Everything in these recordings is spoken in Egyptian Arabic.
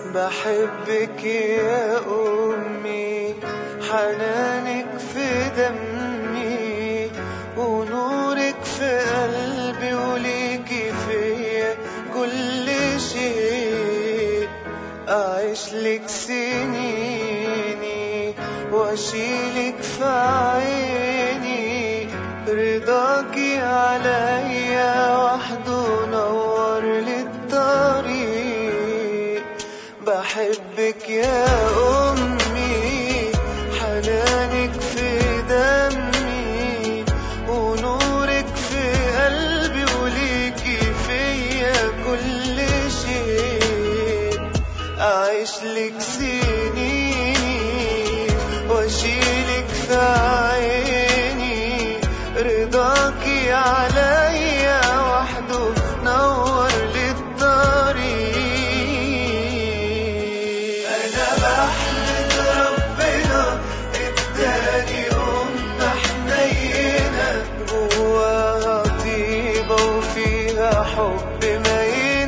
بحبك يا أمي حنانك في دمي ونورك في قلبي وليكي فيا كل شيء أعيش لك سنيني وأشيلك في عيني رضاكي عليا وحده نور للطريق بحبك يا أمي حنانك في دمي ونورك في قلبي وليكي فيا كل شيء أعيش لك سنين وأشيلك في عيني رضاكي عليا وحده نور للطريق أنا بحمد ربنا اداني أم حنينة جواها طيبة وفيها حب ما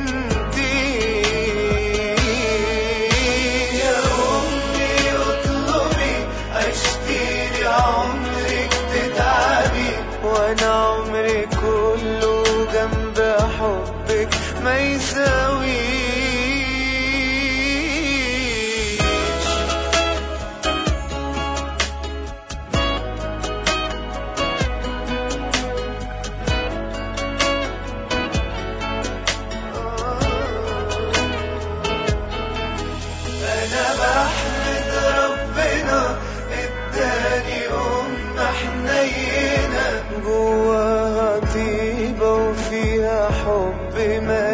ينتهي يا أمي اطلبي عشتيلي عمرك تتعبي وأنا عمري كله جنب حبك ما يساويش أنا بحمد ربنا اداني أم حنينة جواها طيبة وفيها حب ما